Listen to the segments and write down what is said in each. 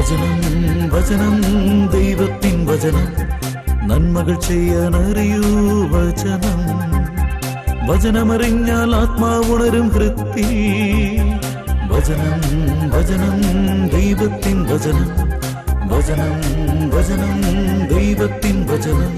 വചനം വചനം ദൈവത്തിൻ വചനം നന്മകൾ ചെയ്യാൻ അറിയൂ വചനം വചനമറിഞ്ഞാൽ ആത്മാവുണരും ഹൃത്തിൽ വചനം വചനം ദൈവത്തിൻ വചനം വചനം വചനം ദൈവത്തിൻ വചനം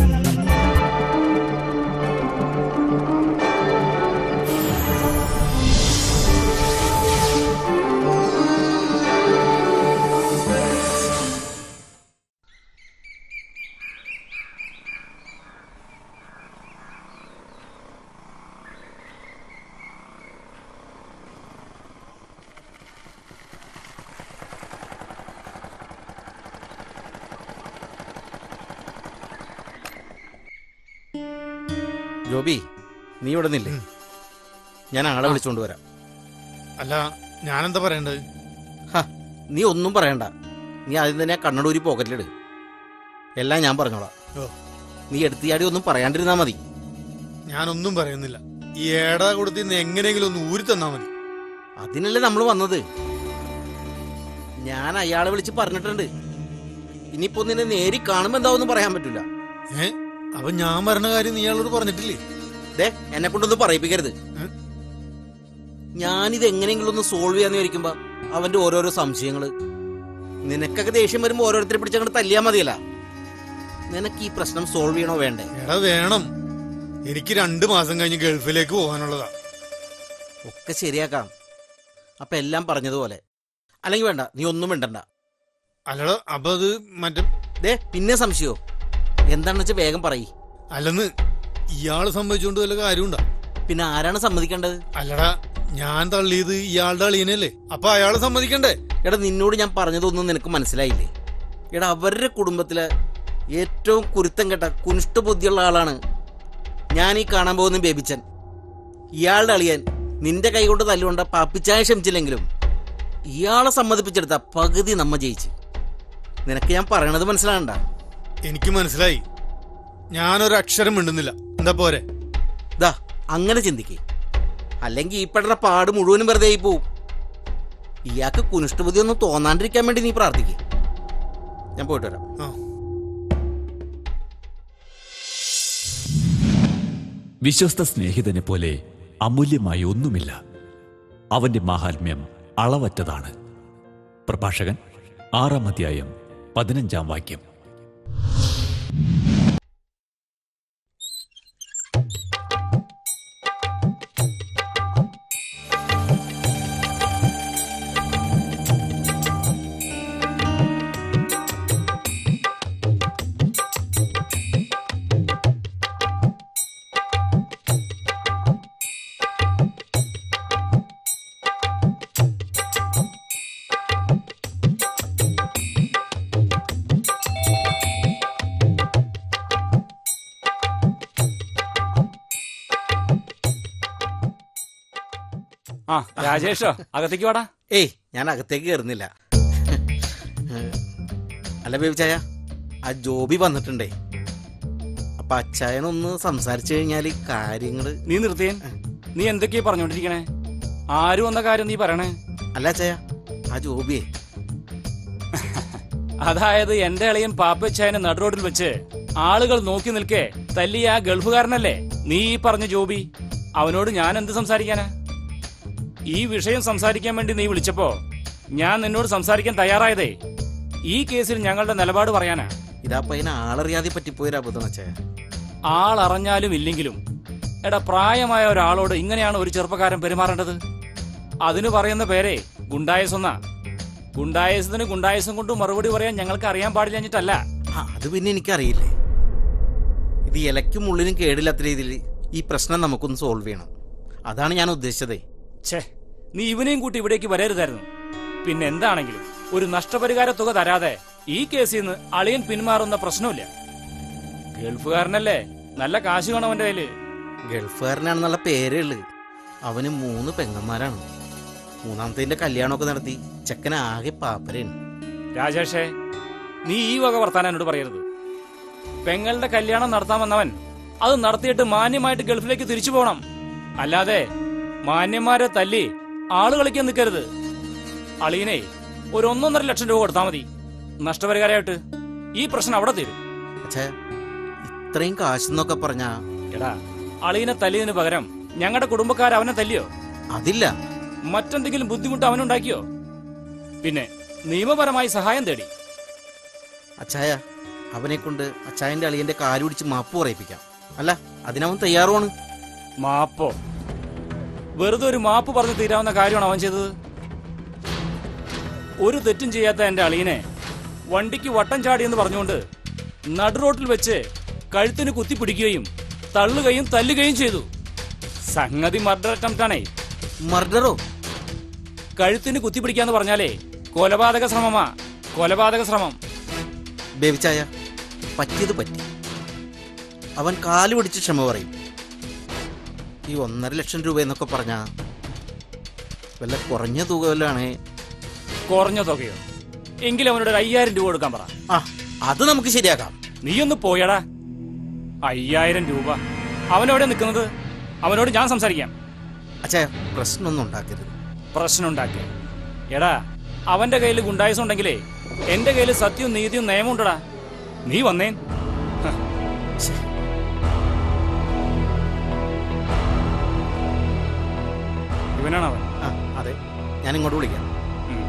ജോബി നീ ഇവിടെ നില്ലേ ഞാൻ ആളെ വിളിച്ചോണ്ട് വരാം അല്ല ഞാനെന്താ പറയണ്ടത് ഹ, നീ ഒന്നും പറയണ്ട നീ ആദ്യം തന്നെ ആ കണ്ണടൂരി പോക്കറ്റിലിട് എല്ലാം ഞാൻ പറഞ്ഞോളാം ഓ. നീ എടുത്തിയാടി ഒന്നും പറയാണ്ടിരുന്നാ മതി ഞാനൊന്നും പറയുന്നില്ല ഈ ഏടാ കൊടുത്ത് ഇന്ന് എങ്ങനെയെങ്കിലും ഒന്ന് ഊരി തന്നാ മതി അതിനല്ലേ നമ്മൾ വന്നത് ഞാൻ അയാളെ വിളിച്ച് പറഞ്ഞിട്ടുണ്ട് ഇനിയിപ്പോ നിന്നെ നേരി കാണുമ്പോ എന്താവെന്ന് പറയാൻ പറ്റില്ല ഏ അപ്പൊ ഞാൻ പറഞ്ഞ കാര്യം നീ അയാളോട് പറഞ്ഞിട്ടില്ലേ ദേ എന്നെ കൊണ്ടൊന്നും പറയിപ്പിക്കരുത് ഏ? ഞാനിത് എങ്ങനെയെങ്കിലും ഒന്ന് സോൾവ് ചെയ്യാന്ന് വിചാരിക്കുമ്പോ അവന്റെ ഓരോരോ സംശയങ്ങള് നിനക്കൊക്കെ ദേഷ്യം വരുമ്പോ ഓരോരുത്തരെ പിടിച്ചങ്ങോട്ട് തല്ലിയാ മതിയല്ല നിനക്ക് ഈ പ്രശ്നം സോൾവ് ചെയ്യണോ വേണ്ടേ എടാ വേണം എനിക്ക് രണ്ടു മാസം കഴിഞ്ഞ് ഗൾഫിലേക്ക് പോകാനുള്ളതാ ഒക്കെ ശരിയാക്കാം അപ്പൊ എല്ലാം പറഞ്ഞതുപോലെ അല്ലെങ്കിൽ വേണ്ട നീ ഒന്നും മിണ്ടണ്ട അല്ലടാ അപ്പൊ അത് മറ്റേ ദേ പിന്നെ സംശയോ എന്താണെന്ന് വെച്ചാൽ വേഗം പറയ് അല്ലെന്ന് ഇയാള് സംഭവിച്ചുകൊണ്ട് വല്ല കാര്യമുണ്ടാ പിന്നെ ആരാണ് സമ്മതിക്കേണ്ടത് അല്ലടാ ഞാൻ തള്ളിയത് ഇയാളുടെ അളിയനല്ലേ അപ്പൊ അയാള് സമ്മതിക്കണ്ടേ എടാ നിന്നോട് ഞാൻ പറഞ്ഞതൊന്നും നിനക്ക് മനസ്സിലായില്ലേ എടാ അവരുടെ കുടുംബത്തിലെ ഏറ്റവും കുരുത്തം കെട്ട കുനിഷ്ട ബുദ്ധിയുള്ള ആളാണ് ഞാൻ ഈ കാണാൻ പോകുന്ന ബേബിച്ചൻ ഇയാളുടെ അളിയൻ നിന്റെ കൈകൊണ്ട് തല്ലുകൊണ്ട പാപ്പിച്ചായ ക്ഷമിച്ചില്ലെങ്കിലും ഇയാളെ സമ്മതിപ്പിച്ചെടുത്ത പകുതി നമ്മ ജയിച്ച് നിനക്ക് ഞാൻ പറയണത് മനസ്സിലാകണ്ട എനിക്ക് മനസ്സിലായി ഞാനൊരു അക്ഷരം മിണ്ടുന്നില്ല എന്താ പോരെ ദാ അങ്ങനെ ചിന്തിക്കേ അല്ലെങ്കിൽ ഈ പെടുന്ന പാട് മുഴുവനും വെറുതെ ആയി പോവും ഇയാൾക്ക് കുനിഷ്ടബുദ്ധി ഒന്നും തോന്നാണ്ടിരിക്കാൻ വേണ്ടി നീ പ്രാർത്ഥിക്കേ ഞാൻ പോയിട്ട് വരാം ആ വിശ്വസ്ത സ്നേഹിതനെ പോലെ അമൂല്യമായി ഒന്നുമില്ല അവന്റെ മാഹാത്മ്യം അളവറ്റതാണ് പ്രഭാഷകൻ ആറാം അധ്യായം പതിനഞ്ചാം വാക്യം ആ രാജേഷോ അകത്തേക്ക് വാടാ ഏയ് ഞാൻ അകത്തേക്ക് കയറുന്നില്ല അല്ല ബേബിച്ചായ ആ ജോബി വന്നിട്ടുണ്ടേ അപ്പൊ അച്ചായനൊന്ന് സംസാരിച്ചു കഴിഞ്ഞാല് കാര്യങ്ങള് നീ നിർത്തിയൻ നീ എന്തൊക്കെയാ പറഞ്ഞോണ്ടിരിക്കണേ ആര് വന്ന കാര്യം നീ പറയണേ അല്ല അച്ചായ ആ ജോബിയെ അതായത് എന്റെ അളിയൻ പാപ്പച്ചായനെ നടുറോഡിൽ വെച്ച് ആളുകൾ നോക്കി നിൽക്കെ തല്ലിയ ആ ഗൾഫുകാരനല്ലേ നീ ഈ പറഞ്ഞ ജോബി അവനോട് ഞാൻ എന്ത് സംസാരിക്കാനാ ഈ വിഷയം സംസാരിക്കാൻ വേണ്ടി നീ വിളിച്ചപ്പോ ഞാൻ നിന്നോട് സംസാരിക്കാൻ തയ്യാറായതേ ഈ കേസിൽ ഞങ്ങളുടെ നിലപാട് പറയാനാ ഇതാ പയ്യനെ ആളറിയാതെ പറ്റിപ്പോയൊരു അബദ്ധം അച്ചായ ആളറിഞ്ഞാലും ഇല്ലെങ്കിലും എടാ പ്രായമായ ഒരാളോട് ഇങ്ങനെയാണ് ഒരു ചെറുപ്പക്കാരൻ പെരുമാറേണ്ടത് അതിന് പറയുന്ന പേരെ ഗുണ്ടായസെന്നാ ഗുണ്ടായസത്തിന് ഗുണ്ടായസം കൊണ്ട് മറുപടി പറയാൻ ഞങ്ങൾക്ക് അറിയാൻ പാടില്ലഞ്ഞിട്ടല്ല ആ അത് പിന്നെ എനിക്കറിയില്ലേ ഇത് ഇലയ്ക്കും ഉള്ളിനും കേടില്ലാത്ത രീതിയിൽ ഈ പ്രശ്നം നമുക്കൊന്ന് സോൾവ് ചെയ്യണം അതാണ് ഞാൻ ഉദ്ദേശിച്ചതേ ഛേ നീ ഇവനെയും കൂട്ടി ഇവിടേക്ക് വരരുതായിരുന്നു പിന്നെ എന്താണെങ്കിലും ഒരു നഷ്ടപരിഹാര തുക തരാതെ ഈ കേസിൽ നിന്ന് അളിയൻ പിന്മാറുന്ന പ്രശ്നമില്ല ഗൾഫുകാരനല്ലേ നല്ല കാശ് കാണും അവന്റെ കയ്യില് ഗൾഫുകാരനാണെന്നുള്ള പേരേ ഉള്ളു അവന് മൂന്ന് പെങ്ങന്മാരാണ് മൂന്നാമത്തെ കല്യാണമൊക്കെ നടത്തി ചെക്കൻ ആകെ പാപ്പരയാണ് രാജേഷേ നീ ഈ വക വർത്താനം എന്നോട് പറയരുത് പെങ്ങളുടെ കല്യാണം നടത്താൻ വന്നവൻ അത് നടത്തിയിട്ട് മാന്യമായിട്ട് ഗൾഫിലേക്ക് തിരിച്ചു പോകണം അല്ലാതെ മാന്യന്മാരെ തല്ലി ആള് കളിക്കാൻ നിൽക്കരുത് അളീനെ ഒരു ഒന്നൊന്നര ലക്ഷം രൂപ കൊടുത്താൽ മതി നഷ്ടപരിഹാരമായിട്ട് ഈ പ്രശ്നം അവിടെ തീരും അച്ഛാ ഇത്രയും കാശെന്നൊക്കെ പറഞ്ഞാ എടാ അളിയനെ തല്ലിയതിന് പകരം ഞങ്ങളുടെ കുടുംബക്കാർ അവനെ തല്ലിയോ അതില്ല മറ്റെന്തെങ്കിലും ബുദ്ധിമുട്ട് അവനുണ്ടാക്കിയോ പിന്നെ നിയമപരമായി സഹായം തേടി അച്ചായ അവനെ കൊണ്ട് അച്ചായന്റെ അളിയന്റെ കാല് പിടിച്ച് മാപ്പ് പറയിപ്പിക്കാം അല്ല അതിനവൻ തയ്യാറുമാണ് മാപ്പോ വെറുതെ ഒരു മാപ്പ് പറഞ്ഞു തീരാവുന്ന കാര്യമാണ് അവൻ ചെയ്തത് ഒരു തെറ്റും ചെയ്യാത്ത എന്റെ അളിയനെ വണ്ടിക്ക് വട്ടം ചാടിയെന്ന് പറഞ്ഞുകൊണ്ട് നടുറോട്ടിൽ വെച്ച് കഴുത്തിന് കുത്തിപ്പിടിക്കുകയും തള്ളുകയും തല്ലുകയും ചെയ്തു സംഗതി മർഡർ അറ്റംപ്റ്റ് ആണേ മർഡറോ കഴുത്തിന് കുത്തിപ്പിടിക്കാന്ന് പറഞ്ഞാലേ കൊലപാതക ശ്രമമാ കൊലപാതക ശ്രമം ബേബിച്ചായ പറ്റിയത് പറ്റി അവൻ കാല് പിടിച്ച് ക്ഷമ പറയും ഈ ഒന്നര ലക്ഷം രൂപ എന്നൊക്കെ പറഞ്ഞാ വല്ല കുറഞ്ഞ തുക വല്ലാണേ കുറഞ്ഞ തുകയോ എങ്കിലും അവനോട് ഒരു അയ്യായിരം രൂപ കൊടുക്കാൻ പറ ആ അത് നമുക്ക് ശരിയാക്കാം നീയൊന്ന് പോയടാ അയ്യായിരം രൂപ അവനെവിടെ നിൽക്കുന്നത് അവനോട് ഞാൻ സംസാരിക്കാം അച്ഛാ പ്രശ്നമൊന്നും ഉണ്ടാക്കരുത് പ്രശ്നം ഉണ്ടാക്കി എടാ അവന്റെ കയ്യിൽ ഗുണ്ടായസം ഉണ്ടെങ്കിലേ എന്റെ കയ്യിൽ സത്യവും നീതിയും നിയമം ഉണ്ടടാ നീ വന്നേ ഹ, ശ്ശേ. ഇവനാണ് അവൻ ആ അതെ ഞാൻ ഇങ്ങോട്ട് വിളിക്കാം ഉം.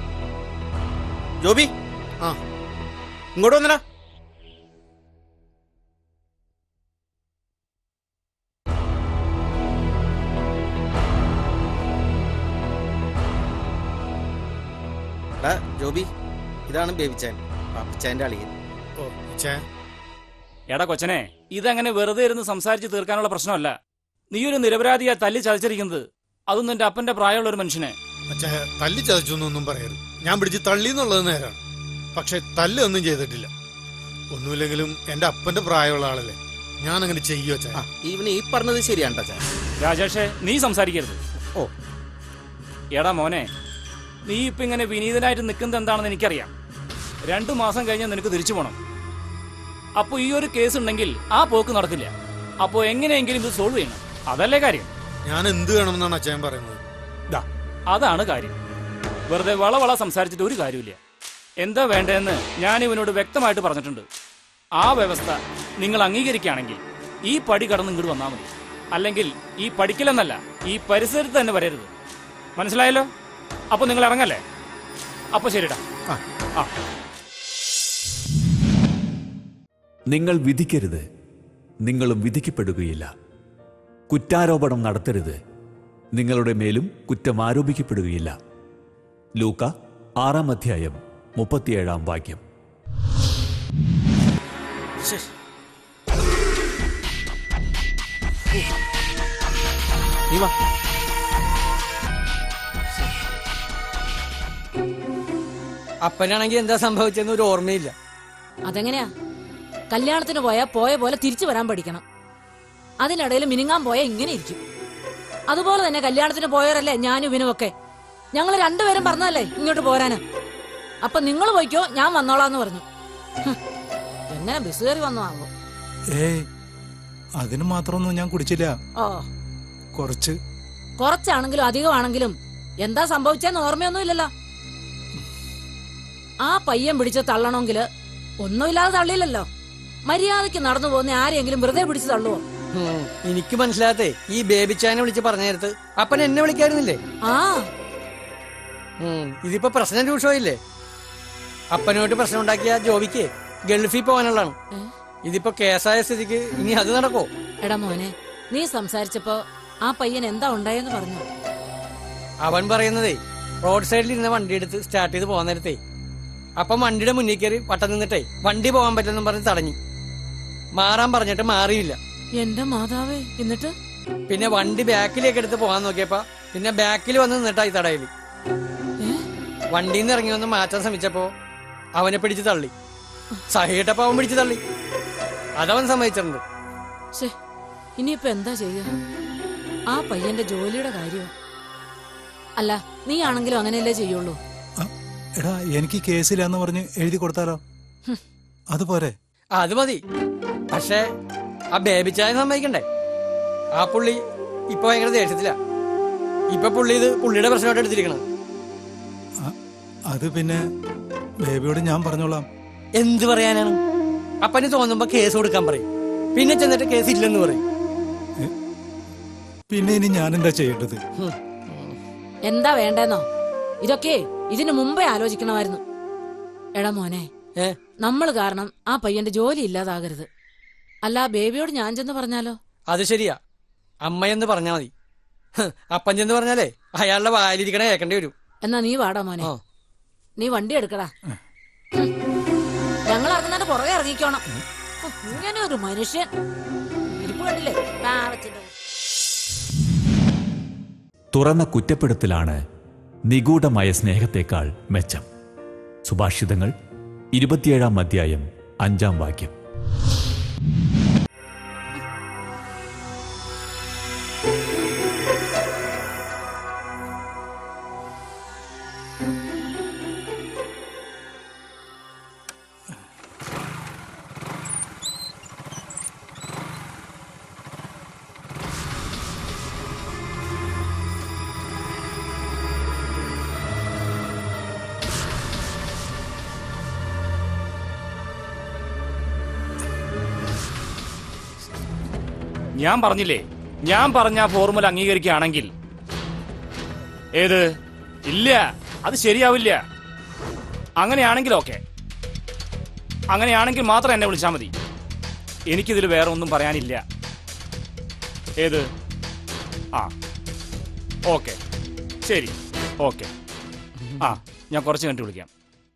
ജോബി ആ ഇങ്ങോട്ട് വന്നടാ എടാ ജോബി ഇതാണ് ബേബിച്ചാൻ പാപ്പിച്ചാന്റെ അളിയൻ ഓ ചേ എടാ കൊച്ചനെ ഇതങ്ങനെ വെറുതെ ഇരുന്ന് സംസാരിച്ച് തീർക്കാനുള്ള പ്രശ്നമല്ല നീ ഒരു നിരപരാധിയാ തല്ലി ചതച്ചിരിക്കുന്നത് അതും നിന്റെ അപ്പന്റെ പ്രായമുള്ള ഒരു മനുഷ്യനെ അച്ഛാ തല്ലി ചതച്ചു എന്നൊന്നും പറയരുത് ഞാൻ പിടിച്ച് തള്ളി എന്നുള്ളത് നേരാണ് പക്ഷെ തല്ല് ഒന്നും ചെയ്തിട്ടില്ല ഒന്നുമില്ലെങ്കിലും എന്റെ അപ്പന്റെ പ്രായമുള്ള ആളല്ലേ ഞാൻ അങ്ങനെ ചെയ്യോ അച്ഛാ ആ ഇവന് ഈ പറഞ്ഞത് ശരിയാണ് ട്ടാ ചാ രാജേഷേ നീ സംസാരിക്കരുത് ഓ എടാ മോനെ നീ ഇപ്പൊ ഇങ്ങനെ വിനീതനായിട്ട് നിൽക്കുന്നത് എന്താണെന്ന് എനിക്കറിയാം രണ്ടു മാസം കഴിഞ്ഞാൽ നിനക്ക് തിരിച്ചു പോണം അപ്പൊ ഈ ഒരു കേസ് ഉണ്ടെങ്കിൽ ആ പോക്ക് നടക്കില്ല അപ്പോ എങ്ങനെയെങ്കിലും ഇത് സോൾവ് ചെയ്യണം അതല്ലേ കാര്യം ഞാൻ എന്ത് വേണമെന്നാണ് അച്ഛൻ പറയുന്നത് ദാ അതാണ് കാര്യം വെറുതെ വളവള സംസാരിച്ചിട്ട് ഒരു കാര്യമില്ല എന്താ വേണ്ടതെന്ന് ഞാൻ ഇവനോട് വ്യക്തമായിട്ട് പറഞ്ഞിട്ടുണ്ട് ആ വ്യവസ്ഥ നിങ്ങൾ അംഗീകരിക്കുകയാണെങ്കിൽ ഈ പടി കടന്ന് ഇങ്ങോട്ട് വന്നാൽ മതി അല്ലെങ്കിൽ ഈ പഠിക്കലെന്നല്ല ഈ പരിസരത്ത് തന്നെ വരരുത് മനസ്സിലായല്ലോ അപ്പൊ നിങ്ങൾ ഇറങ്ങല്ലേ അപ്പൊ ശരിടാ ആ ആ നിങ്ങൾ വിധിക്കരുത് നിങ്ങളും വിധിക്കപ്പെടുകയില്ല കുറ്റാരോപണം നടത്തരുത് നിങ്ങളുടെ മേലും കുറ്റം ആരോപിക്കപ്പെടുകയില്ല ലൂക്ക ആറാം അധ്യായം മുപ്പത്തിയേഴാം വാക്യം ശ്ശേ. നീ വാ അപ്പനാണെങ്കിൽ എന്താ സംഭവിച്ചെന്ന് ഒരു ഓർമ്മയില്ല അതെങ്ങനെയാ കല്യാണത്തിന് പോയാ പോയ പോലെ തിരിച്ചു വരാൻ പഠിക്കണം അതിനിടയിൽ മിനുങ്ങാൻ പോയാ ഇങ്ങനെ ഇരിക്കും അതുപോലെ തന്നെ കല്യാണത്തിന് പോയവരല്ലേ ഞാനും ഇവനും ഒക്കെ ഞങ്ങൾ രണ്ടുപേരും പറഞ്ഞതല്ലേ ഇങ്ങോട്ട് പോരാന് അപ്പൊ നിങ്ങൾ പോയിക്കോ ഞാൻ വന്നോളാന്ന് പറഞ്ഞു ഹ്, എങ്ങനെ ബസ് കയറി വന്നു ആവോ ഏയ് അതിന് മാത്രമൊന്നും ഞാൻ കുടിച്ചില്ല ഓ കുറച്ച് കുറച്ചാണെങ്കിലും അധികമാണെങ്കിലും എന്താ സംഭവിച്ചെന്ന് ഓർമ്മയൊന്നുമില്ലല്ലോ ആ പയ്യൻ പിടിച്ച് തള്ളണമെങ്കില് ഒന്നുമില്ലാതെ തള്ളിയില്ലല്ലോ മര്യാദയ്ക്ക് നടന്നു പോകുന്ന ആരെയെങ്കിലും വെറുതെ പിടിച്ച് തള്ളുവോ ഉം, എനിക്ക് മനസ്സിലാകത്തെ ഈ ബേബി ചാനെ വിളിച്ച് പറഞ്ഞ നേരത്ത് അപ്പൻ എന്നെ വിളിക്കായിരുന്നില്ലേ ആ ഉം, ഇതിപ്പോ പ്രശ്നം രൂക്ഷമായില്ലേ അപ്പനുമായിട്ട് പ്രശ്നം ഉണ്ടാക്കിയ ജോബിക്ക് ഗൾഫിൽ പോകാനുള്ളതാണ് ഏ? ഇതിപ്പോ കേസായ സ്ഥിതിക്ക് ഇനി അത് നടക്കോ എടാ മോനെ നീ സംസാരിച്ചപ്പോ ആ പയ്യൻ എന്താ ഉണ്ടായെന്ന് പറഞ്ഞു അവൻ പറയുന്നതേ റോഡ് സൈഡിൽ ഇരുന്ന വണ്ടി എടുത്ത് സ്റ്റാർട്ട് ചെയ്ത് പോകാൻ നേരത്തെ അപ്പം വണ്ടിയുടെ മുന്നിൽ കയറി വട്ടം നിന്നിട്ടേ വണ്ടി പോകാൻ പറ്റില്ലെന്നും പറഞ്ഞ് തടഞ്ഞു മാറാൻ പറഞ്ഞിട്ട് മാറിയില്ല എന്റെ മാതാവേ എന്നിട്ട് പിന്നെ വണ്ടി ബാക്കിലേക്ക് എടുത്ത് പോകാൻ നോക്കിയപ്പോ പിന്നെ ബാക്കിൽ വന്ന് നിന്നിട്ടായി തടയല് ഏ? വണ്ടിയിൽ നിന്ന് ഇറങ്ങി വന്ന് മാറ്റാൻ ശ്രമിച്ചപ്പോ അവനെ പിടിച്ച് തള്ളി സഹിയിട്ടപ്പോ അവൻ പിടിച്ച് തള്ളി അതവൻ സമ്മതിച്ചിട്ടുണ്ട് ശ്ശേ, ഇനിയിപ്പോ എന്താ ചെയ്യുക ആ പയ്യന്റെ ജോലിയുടെ കാര്യമോ അല്ല നീ ആണെങ്കിലും അങ്ങനെയല്ലേ ചെയ്യുള്ളൂ ആ, എടാ എനിക്ക് കേസില്ലാന്ന് പറഞ്ഞ് എഴുതി കൊടുത്താലോ അതുപോരെ അത് മതി പക്ഷേ ആ ബേബി ചായ സമ്മതിക്കണ്ടേ ആ പുള്ളി ഇപ്പൊ ഭയങ്കര ദേഷ്യത്തില ഇപ്പൊ പുള്ളി ഇത് പുള്ളിയുടെ പ്രശ്നമായിട്ട് എടുത്തിരിക്കണം ആ, അത് പിന്നെ ബേബിയോട് ഞാൻ പറഞ്ഞോളാം എന്ത് പറയാനാണ് അപ്പന് തോന്നുമ്പോ കേസ് കൊടുക്കാൻ പറയും പിന്നെ ചെന്നിട്ട് കേസ് ഇല്ലെന്ന് പറയും പിന്നെ ഇനി ഞാൻ എന്താ ചെയ്യേണ്ടത് എന്താ വേണ്ടെന്നോ ഇതൊക്കെ ഇതിനു മുമ്പേ ആലോചിക്കണമായിരുന്നു എടാ മോനെ ഏ നമ്മൾ കാരണം ആ പയ്യന്റെ ജോലി ഇല്ലാതാകരുത് അല്ല ബേബിയോട് ഞാൻ ചെന്ന് പറഞ്ഞാലോ അത് ശരിയാ അമ്മയെന്ന് പറഞ്ഞാ മതി ഹ്, അപ്പൻ ചെന്ന് പറഞ്ഞാലേ അയാളുടെ വായിലിരിക്കണ കേൾക്കേണ്ടി വരും എന്നാ നീ വാടാ മോനെ ആ നീ വണ്ടി എടുക്കടാ ഞങ്ങൾ ഇറങ്ങുന്നതിന്റെ പുറകെ ഇറങ്ങിക്കോണം ഹ്, ഇങ്ങനെ ഒരു മനുഷ്യൻ ഇരിപ്പ് കണ്ടില്ലേ പാവത്തിന്റെ തുറന്ന കുറ്റപ്പെടുത്തലാണ് നിഗൂഢമായ സ്നേഹത്തേക്കാൾ മെച്ചം സുഭാഷിതങ്ങൾ ഇരുപത്തിയേഴാം അധ്യായം അഞ്ചാം വാക്യം ഞാൻ പറഞ്ഞില്ലേ ഞാൻ പറഞ്ഞ ആ ഫോർമുല അംഗീകരിക്കുകയാണെങ്കിൽ ഏത് ഇല്ല അത് ശരിയാവില്ല അങ്ങനെയാണെങ്കിൽ ഓക്കെ അങ്ങനെയാണെങ്കിൽ മാത്രം എന്നെ വിളിച്ചാൽ മതി എനിക്കിതിൽ വേറെ ഒന്നും പറയാനില്ല ഏത് ആ ഓക്കെ ശരി ഓക്കെ ആ ഞാൻ കുറച്ച് കണ്ടു വിളിക്കാം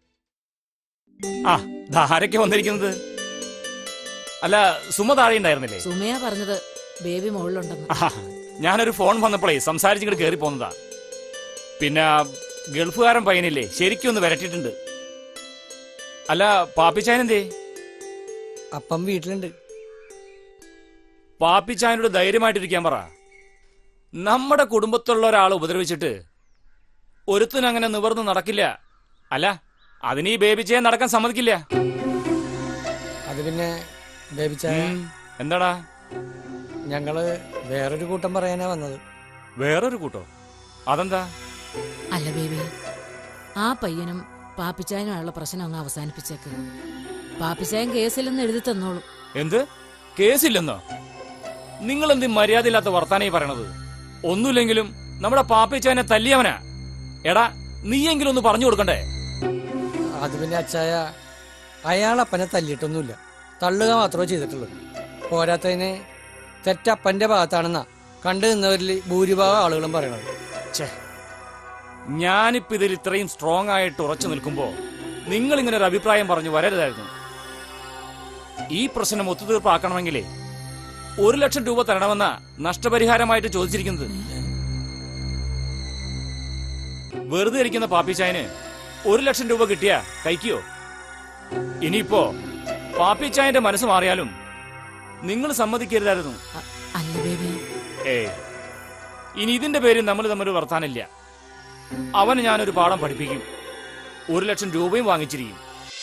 ആ ധാരൊക്കെ വന്നിരിക്കുന്നത് അല്ല സുമ താഴെ ഉണ്ടായിരുന്നില്ലേ സുമയ പറഞ്ഞത് ബേബി മുകളിലുണ്ടെന്ന് ആഹാ, ഞാനൊരു ഫോൺ വന്നപ്പോഴേ സംസാരിച്ചിങ്ങോട്ട് കയറി പോന്നതാ പിന്നെ ഗൾഫുകാരൻ പയ്യനില്ലേ ശരിക്കും ഒന്ന് വരട്ടിയിട്ടുണ്ട് അല്ല പാപ്പിച്ചായനെന്തേ അപ്പം വീട്ടിലുണ്ട് പാപ്പിച്ചായനോട് ധൈര്യമായിട്ടിരിക്കാൻ പറ നമ്മുടെ കുടുംബത്തിലുള്ള ഒരാളെ ഉപദ്രവിച്ചിട്ട് ഒരുത്തനും അങ്ങനെ നിവർന്ന് നടക്കില്ല അല്ല അതിന് ഈ ബേബിച്ചായൻ നടക്കാൻ സമ്മതിക്കില്ല അത് പിന്നെ ബേബിച്ച ഉം, എന്താടാ ഞങ്ങള് വേറൊരു കൂട്ടം പറയാനാ വന്നത് വേറൊരു കൂട്ടോ അതെന്താ അല്ല ബേബി ആ പയ്യനും പാപ്പിച്ചായനുമായുള്ള പ്രശ്നം അങ്ങ് അവസാനിപ്പിച്ചേക്ക് പാപ്പിച്ചായൻ കേസിലെന്ന് എഴുതി തന്നോളൂ എന്ത് കേസില്ലെന്നോ നിങ്ങൾ എന്ത് മര്യാദയില്ലാത്ത വർത്താനായി പറയണത് ഒന്നുമില്ലെങ്കിലും നമ്മുടെ പാപ്പിച്ചായനെ തല്ലിയവനാ എടാ നീയെങ്കിലും ഒന്ന് പറഞ്ഞു കൊടുക്കണ്ടേ അത് പിന്നെ അച്ചായ അയാൾ അപ്പനെ തല്ലിയിട്ടൊന്നുമില്ല തള്ളുക മാത്രമേ ചെയ്തിട്ടുള്ളൂ പോരാത്തതിന് തെറ്റപ്പന്റെ ഭാഗത്താണെന്നാ കണ്ടു നിന്നവരിൽ ഭൂരിഭാഗം ആളുകളും പറയണത് ഛേ ഞാനിപ്പോ ഇതിൽ ഇത്രയും സ്ട്രോങ് ആയിട്ട് ഉറച്ചു നിൽക്കുമ്പോ നിങ്ങൾ ഇങ്ങനെ ഒരു അഭിപ്രായം പറഞ്ഞു വരരുതായിരുന്നു ഈ പ്രശ്നം ഒത്തുതീർപ്പാക്കണമെങ്കിലേ ഒരു ലക്ഷം രൂപ തരണമെന്ന നഷ്ടപരിഹാരമായിട്ട് ചോദിച്ചിരിക്കുന്നത് വെറുതെ ഇരിക്കുന്ന പാപ്പിച്ചായന് ഒരു ലക്ഷം രൂപ കിട്ടിയാ കഴിക്കോ ഇനിയിപ്പോ പാപ്പിച്ചായന്റെ മനസ്സ് മാറിയാലും നിങ്ങൾ സമ്മതിക്കരുതായിരുന്നു അ- അല്ല ബേബി ഏ ഇനി ഇതിന്റെ പേരിൽ നമ്മൾ തമ്മിൽ വർത്താനില്ല അവന് ഞാനൊരു പാഠം പഠിപ്പിക്കും ഒരു ലക്ഷം രൂപയും വാങ്ങിച്ചിരിക്കും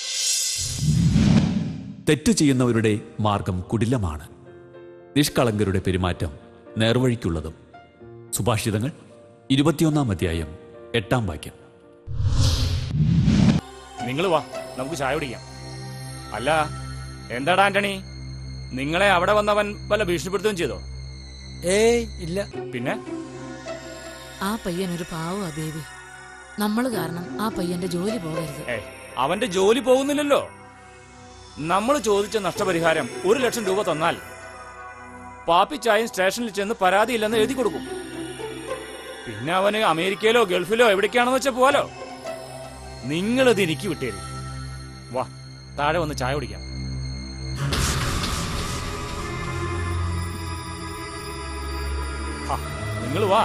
തെറ്റു ചെയ്യുന്നവരുടെ മാർഗം കുടിലമാണ് നിഷ്കളങ്കരുടെ പെരുമാറ്റം നേർവഴിക്കുള്ളതും സുഭാഷിതങ്ങൾ ഇരുപത്തിയൊന്നാം അധ്യായം എട്ടാം വാക്യം നിങ്ങൾ വാ നമുക്ക് ചായ കുടിക്കാം അല്ല എന്താടാ ആന്റണി നിങ്ങളെ അവിടെ വന്നവൻ വല്ല ഭീഷണിപ്പെടുത്തുകയും ചെയ്തോ ഏയ് ഇല്ല പിന്നെ ആ പയ്യൻ ഒരു പാവ ബേബി നമ്മൾ കാരണം ആ പയ്യന്റെ ജോലി പോകരുത് ഏ അവന്റെ ജോലി പോകുന്നില്ലല്ലോ നമ്മൾ ചോദിച്ച നഷ്ടപരിഹാരം ഒരു ലക്ഷം രൂപ തന്നാൽ പാപ്പിച്ചായൻ സ്റ്റേഷനിൽ ചെന്ന് പരാതിയില്ലെന്ന് എഴുതി കൊടുക്കും പിന്നെ അവന് അമേരിക്കയിലോ ഗൾഫിലോ എവിടേക്കാണെന്ന് വെച്ചാൽ പോവാലോ നിങ്ങളിത് എനിക്ക് വിട്ടേരും വാ താഴെ വന്ന് ചായ കുടിക്കാം നിങ്ങൾ വാ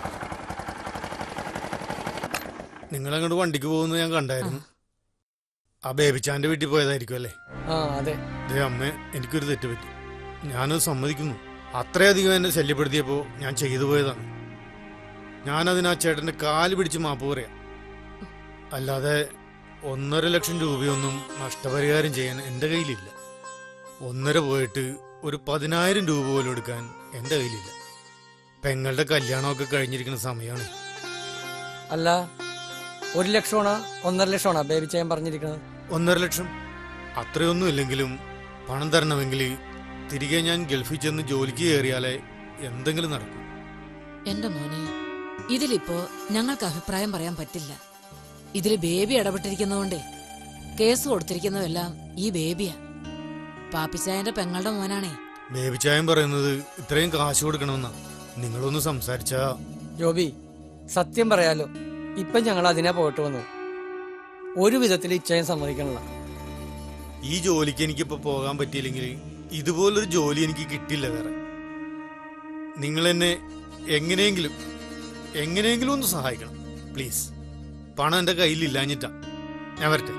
നിങ്ങൾ അങ്ങോട്ട് വണ്ടിക്ക് പോകുന്നത് ഞാൻ കണ്ടായിരുന്നു ആ ബേബിച്ചാന്റെ വീട്ടിൽ പോയതായിരിക്കും അല്ലേ ആ അതെ ദേ അമ്മ എനിക്കൊരു തെറ്റ് പറ്റി ഞാനത് സമ്മതിക്കുന്നു അത്രയധികം എന്നെ ശല്യപ്പെടുത്തിയപ്പോൾ ഞാൻ ചെയ്തു പോയതാണ് ഞാനതിന് ആ ചേട്ടന്റെ കാല് പിടിച്ച് മാപ്പ് പറയാം അല്ലാതെ ഒന്നര ലക്ഷം രൂപയൊന്നും നഷ്ടപരിഹാരം ചെയ്യാൻ എൻ്റെ കയ്യിലില്ല ഒന്നര പോയിട്ട് ഒരു പതിനായിരം രൂപ പോലും എടുക്കാൻ എൻ്റെ കയ്യിലില്ല പെങ്ങളുടെ കല്യാണമൊക്കെ കഴിഞ്ഞിരിക്കുന്ന സമയമാണ് അല്ല ഒരു ലക്ഷമാണോ ഒന്നര ലക്ഷമാണോ ബേബി ചെയ്യാൻ പറഞ്ഞിരിക്കുന്നത് ഒന്നര ലക്ഷം അത്രയൊന്നും ഇല്ലെങ്കിലും പണം തരണമെങ്കിൽ തിരികെ ഞാൻ ഗൾഫിൽ ചെന്ന് ജോലിക്ക് കയറിയാലേ എന്തെങ്കിലും നടക്കും എന്റെ മോനെ ഇതിലിപ്പോ ഞങ്ങൾക്ക് അഭിപ്രായം പറയാൻ പറ്റില്ല ഇതില് ബേബി ഇടപെട്ടിരിക്കുന്നതുകൊണ്ടേ കേസ് കൊടുത്തിരിക്കുന്നതെല്ലാം ഈ ബേബിയാ പാപ്പിച്ചായന്റെ പെങ്ങളുടെ മോനാണേ ബേബിച്ചായം പറയുന്നത് ഇത്രയും കാശ് കൊടുക്കണമെന്നാ നിങ്ങളൊന്ന് സംസാരിച്ചാ ജോബി സത്യം പറയാലോ ഇപ്പൊ ഞങ്ങൾ അതിനാ പോയിട്ട് വന്നു ഒരു വിധത്തിൽ ഇച്ഛയും സമ്മതിക്കണില്ല ഈ ജോലിക്ക് എനിക്കിപ്പോ പോകാൻ പറ്റിയില്ലെങ്കിൽ ഇതുപോലൊരു ജോലി എനിക്ക് കിട്ടില്ല വേറെ നിങ്ങൾ എന്നെ എങ്ങനെയെങ്കിലും എങ്ങനെയെങ്കിലും ഒന്ന് സഹായിക്കണം പ്ലീസ് പണം എൻ്റെ കയ്യിലില്ലാഞ്ഞിട്ടാ ഞാൻ വരട്ടെ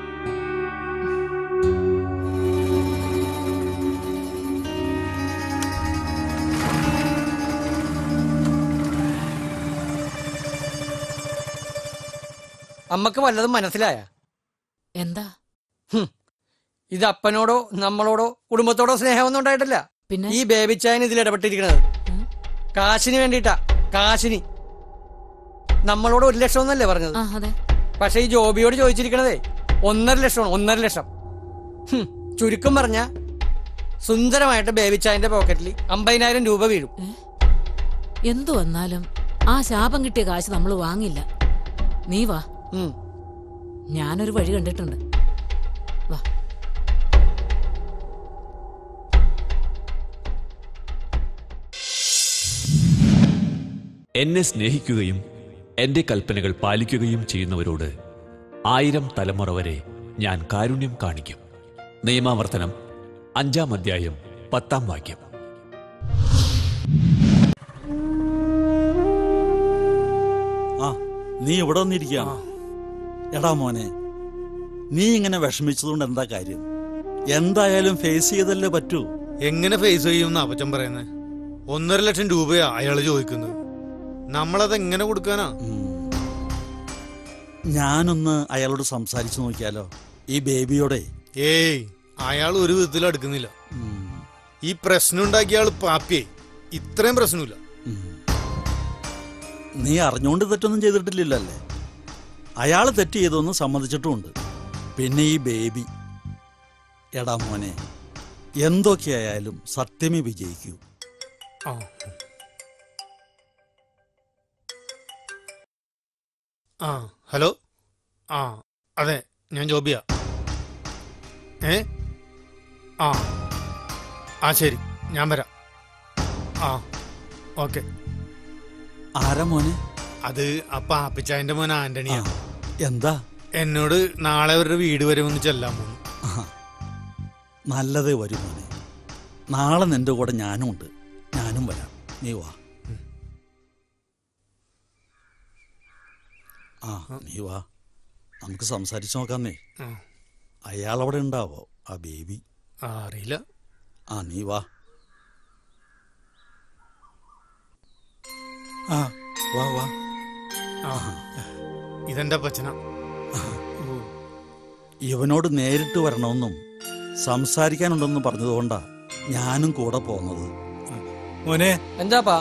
അമ്മക്ക് വല്ലതും മനസ്സിലായ എന്താ ഇത് അപ്പനോടോ നമ്മളോടോ കുടുംബത്തോടോ സ്നേഹമൊന്നും ഉണ്ടായിട്ടില്ല പിന്നെ ഈ ബേബിച്ചായൻ ഇതിൽ ഇടപെട്ടിരിക്കണത് ഉം. കാശിന് വേണ്ടിയിട്ടാ കാശിന് നമ്മളോട് ഒരു ലക്ഷം എന്നല്ലേ പറഞ്ഞത് ആ അതെ പക്ഷെ ഈ ജോബിയോട് ചോദിച്ചിരിക്കണതേ ഒന്നര ലക്ഷമാണ് ഒന്നര ലക്ഷം ഹും, ചുരുക്കം പറഞ്ഞ സുന്ദരമായിട്ട് ബേബിച്ചായന്റെ പോക്കറ്റിൽ അമ്പതിനായിരം രൂപ വീഴും എന്തു വന്നാലും ആ ശാപം കിട്ടിയ കാശ് നമ്മൾ വാങ്ങില്ല നീ വാ ഉം. ഞാനൊരു വഴി കണ്ടിട്ടുണ്ട് വാ എന്നെ സ്നേഹിക്കുകയും എന്റെ കൽപ്പനകൾ പാലിക്കുകയും ചെയ്യുന്നവരോട് ആയിരം തലമുറ വരെ ഞാൻ കാരുണ്യം കാണിക്കും നിയമാവർത്തനം അഞ്ചാം അധ്യായം പത്താം വാക്യം ആ നീ ഇവിടെ വന്നിരിക്കുകയാണ് എടാ മോനെ നീ ഇങ്ങനെ വിഷമിച്ചതുകൊണ്ട് എന്താ കാര്യം എന്തായാലും ഫേസ് ചെയ്തല്ലേ പറ്റൂ എങ്ങനെ ഫേസ് ചെയ്യുമെന്ന് അപ്പച്ചൻ പറയുന്നത് ഒന്നര ലക്ഷം രൂപയാ അയാള് ചോദിക്കുന്നത് നമ്മളത് എങ്ങനെ കൊടുക്കാനാ ഉം. ഞാനൊന്ന് അയാളോട് സംസാരിച്ചു നോക്കിയാലോ ഈ ബേബിയോടെ ഏയ് അയാൾ ഒരു വിധത്തിൽ അടുക്കുന്നില്ല ഉം, ഈ പ്രശ്നം ഉണ്ടാക്കിയ ആള് പാപ്പിയെ ഇത്രയും പ്രശ്നമില്ല ഉം. നീ അറിഞ്ഞുകൊണ്ട് തെറ്റൊന്നും ചെയ്തിട്ടില്ലല്ലേ അയാൾ തെറ്റ് ചെയ്തൊന്ന് സമ്മതിച്ചിട്ടുമുണ്ട് പിന്നെ ഈ ബേബി എടാ മോനെ എന്തൊക്കെയായാലും സത്യമേ വിജയിക്കൂ ആ ആ ഹലോ ആ അതെ ഞാൻ ജോബിയ ഏ ആ ആ ശരി ഞാൻ വരാം ആ ഓക്കെ ആരാ മോനെ അത് ആ പാപ്പിച്ചായന്റെ മോൻ ആന്റണിയാ ആ, എന്താ എന്നോട് നാളെ അവരുടെ വീട് വരെ ഒന്ന് ചെല്ലാൻ പോകുന്നു ആഹാ. നല്ലതേ വരും മോനെ നാളെ നിന്റെ കൂടെ ഞാനും ഉണ്ട് ഞാനും വരാം നീ വാ ആ നീ വാ നമുക്ക് സംസാരിച്ചു നോക്കാന്നേ ആ. അയാൾ അവിടെ ഉണ്ടാവോ ആ ബേബി ആ അറിയില്ല ആ നീ വാ ആ വാ വാ ആ ഇതെന്റെ അപ്പച്ചന ഇവനോട് നേരിട്ട് വരണമെന്നും സംസാരിക്കാനുണ്ടെന്നും പറഞ്ഞതുകൊണ്ടാ ഞാനും കൂടെ പോന്നത് മോനെ എന്താപ്പാ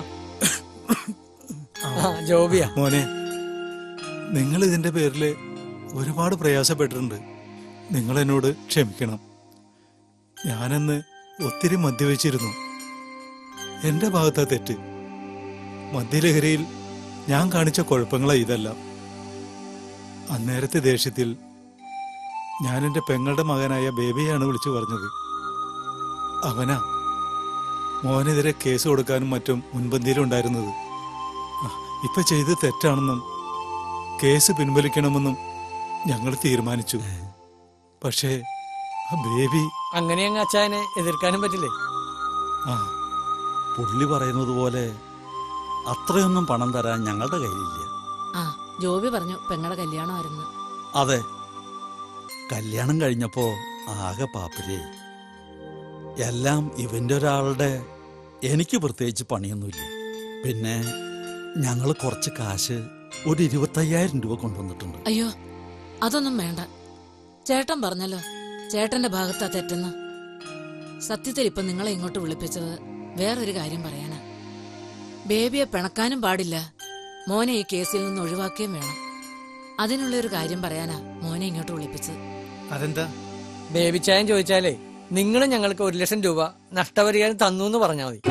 ആ ജോബിയാ മോനെ നിങ്ങൾ ഇതിന്റെ പേരിൽ ഒരുപാട് പ്രയാസപ്പെട്ടിട്ടുണ്ട് നിങ്ങൾ എന്നോട് ക്ഷമിക്കണം ഞാനന്ന് ഒത്തിരി മദ്യവെച്ചിരുന്നു എന്റെ ഭാഗത്താ തെറ്റ് മദ്യലഹരിയിൽ ഞാൻ കാണിച്ച കുഴപ്പങ്ങളാ ഇതെല്ലാം അന്നേരത്തെ ദേഷ്യത്തിൽ ഞാൻ എന്റെ പെങ്ങളുടെ മകനായ ബേബിയാണ് വിളിച്ചു പറഞ്ഞത് അവനാ മോനെതിരെ കേസ് കൊടുക്കാനും മറ്റും മുൻപന്തിയിലുണ്ടായിരുന്നത് ആ, ഇപ്പൊ ചെയ്ത് തെറ്റാണെന്നും കേസ് പിൻവലിക്കണമെന്നും ഞങ്ങൾ തീരുമാനിച്ചു പക്ഷേ ആ ബേബി അങ്ങനെ അങ്ങ് അച്ചായനെ എതിർക്കാനും പറ്റില്ലേ ആ പുള്ളി പറയുന്നത് പോലെ അത്രയൊന്നും പണം തരാൻ ഞങ്ങളുടെ കയ്യിലില്ല ആ ജോബി പറഞ്ഞു പെങ്ങളുടെ കല്യാണമായിരുന്നു അതെ കല്യാണം കഴിഞ്ഞപ്പോ ആകെ പാപ്പരേ എല്ലാം ഇവന്റെ ഒരാളുടെ എനിക്ക് പ്രത്യേകിച്ച് പണിയൊന്നുമില്ല പിന്നെ ഞങ്ങൾ കുറച്ച് കാശ് ഒരു ഇരുപത്തയ്യായിരം രൂപ കൊണ്ടുവന്നിട്ടുണ്ട് അയ്യോ അതൊന്നും വേണ്ട ചേട്ടൻ പറഞ്ഞല്ലോ ചേട്ടന്റെ ഭാഗത്താ തെറ്റെന്ന് സത്യത്തിൽ ഇപ്പൊ നിങ്ങളെ ഇങ്ങോട്ട് വിളിപ്പിച്ചത് വേറൊരു കാര്യം പറയാനാ ബേബിയെ പിണക്കാനും പാടില്ല മോനെ ഈ കേസിൽ നിന്ന് ഒഴിവാക്കുകയും വേണം അതിനുള്ള ഒരു കാര്യം പറയാനാ മോനെ ഇങ്ങോട്ട് വിളിപ്പിച്ചത് അതെന്താ ബേബിച്ചായൻ ചോദിച്ചാലേ നിങ്ങൾ ഞങ്ങൾക്ക് ഒരു ലക്ഷം രൂപ നഷ്ടപരിഹാരം തന്നു എന്ന് പറഞ്ഞാൽ മതി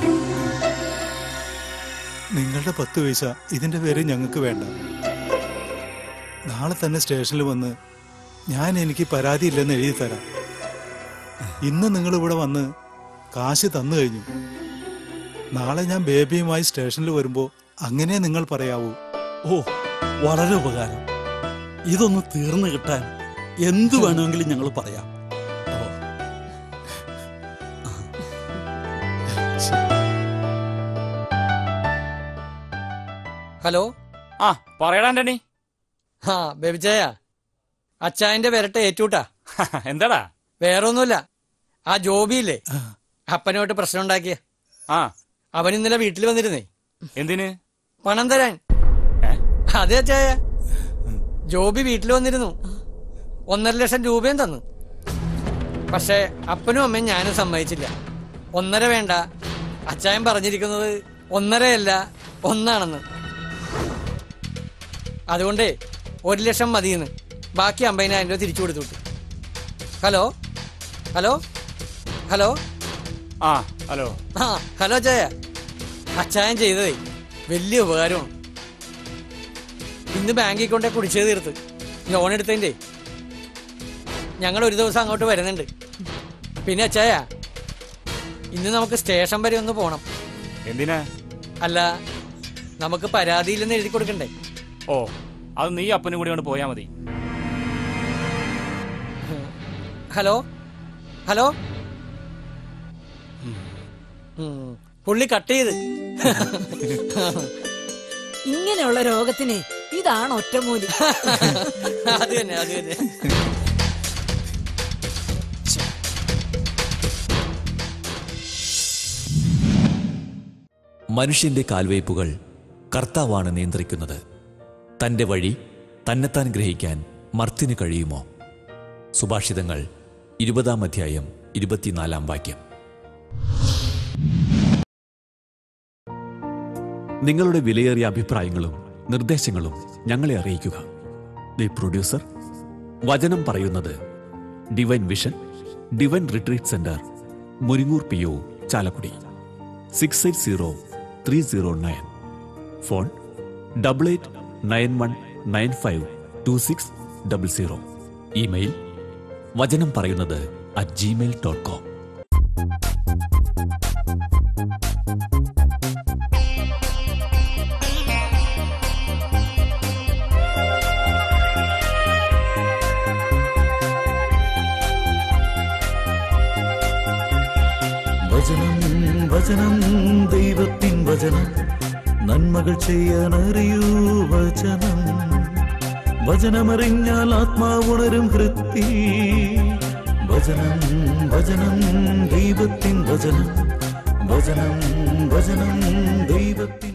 നിങ്ങളുടെ പത്ത് പൈസ ഇതിന്റെ പേര് ഞങ്ങൾക്ക് വേണ്ട നാളെ തന്നെ സ്റ്റേഷനിൽ വന്ന് ഞാൻ എനിക്ക് പരാതിയില്ലെന്ന് എഴുതി തരാം ഇന്ന് നിങ്ങൾ ഇവിടെ വന്ന് കാശ് തന്നു കഴിഞ്ഞു നാളെ ഞാൻ ബേബിയുമായി സ്റ്റേഷനിൽ വരുമ്പോൾ അങ്ങനെ നിങ്ങൾ പറയാവൂ ഓ വളരെ ഉപകാരം ഇതൊന്ന് തീർന്നു കിട്ടാൻ എന്തു വേണമെങ്കിലും ഞങ്ങൾ പറയാം ഓ ഹലോ ആ പറയടാ ആന്റണി ആ ബേബിച്ചായ അച്ചായന്റെ വിരട്ട ഏറ്റൂട്ടാ എന്താടാ വേറെ ഒന്നുമില്ല ആ ജോബിയില്ലേ അപ്പനോട്ട് പ്രശ്നം ഉണ്ടാക്കിയ ആ അവൻ ഇന്നലെ വീട്ടിൽ വന്നിരുന്നേ എന്തിന് പണം തരാൻ ഏ? അതെ അച്ചായ ജോബി വീട്ടിൽ വന്നിരുന്നു ഒന്നര ലക്ഷം രൂപയും തന്നു പക്ഷെ അപ്പനും അമ്മയും ഞാനും സമ്മതിച്ചില്ല ഒന്നര വേണ്ട അച്ചായൻ പറഞ്ഞിരിക്കുന്നത് ഒന്നരയല്ല ഒന്നാണെന്ന് അതുകൊണ്ടേ ഒരു ലക്ഷം മതിയെന്ന് ബാക്കി അമ്പതിനായിരം രൂപ തിരിച്ചു കൊടുത്തു വിട്ടു ഹലോ ഹലോ ഹലോ ആ ഹലോ ആ ഹലോ അച്ചായ അച്ചായൻ ചെയ്തതേ വലിയ ഉപകാരമാണ് ഇന്ന് ബാങ്കിൽ കൊണ്ടേ കുടിശ്ശേരി തീർത്ത് ലോൺ എടുത്തതിന്റെ ഞങ്ങൾ ഒരു ദിവസം അങ്ങോട്ട് വരുന്നുണ്ട് പിന്നെ അച്ചായ ഇന്ന് നമുക്ക് സ്റ്റേഷൻ വരെ ഒന്ന് പോണം എന്തിനാ അല്ല നമുക്ക് പരാതിയില്ലെന്ന് എഴുതി കൊടുക്കണ്ടേ ഓ അത് നീ അപ്പനും കൂടി കൊണ്ട് പോയാ മതി ഹലോ ഹലോ ഉം, പുള്ളി കട്ട് ചെയ്ത് ഇങ്ങനെയുള്ള രോഗത്തിന് ഇതാണ് ഒറ്റമൂലി അത് തന്നെ അത് തന്നെ മനുഷ്യന്റെ കാൽവയ്പുകൾ കർത്താവാണ് നിയന്ത്രിക്കുന്നത് തന്റെ വഴി തന്നെത്താൻ ഗ്രഹിക്കാൻ മർത്തിന് കഴിയുമോ സുഭാഷിതങ്ങൾ ഇരുപതാം അധ്യായം ഇരുപത്തിനാലാം വാക്യം നിങ്ങളുടെ വിലയേറിയ അഭിപ്രായങ്ങളും നിർദ്ദേശങ്ങളും ഞങ്ങളെ അറിയിക്കുക ദി പ്രൊഡ്യൂസർ വചനം പറയുന്നത് divine vision divine retreat centre Muringoor P O Chalakudy six eight zero three zero nine phone double eight nine one nine five two six double zero email വചനം പറയുന്നത് അറ്റ് ജിമെയിൽ ഡോട്ട് കോം വചനം വചനം ദൈവത്തിൻ വചനം നന്മകൾ ചെയ്യാൻ അറിയൂ വചനം വചനമറിഞ്ഞാൽ ആത്മാവുണരും ഹൃത്തി വചനം വചനം ദൈവത്തിൻ വചനം വചനം വചനം ദൈവത്തിൻ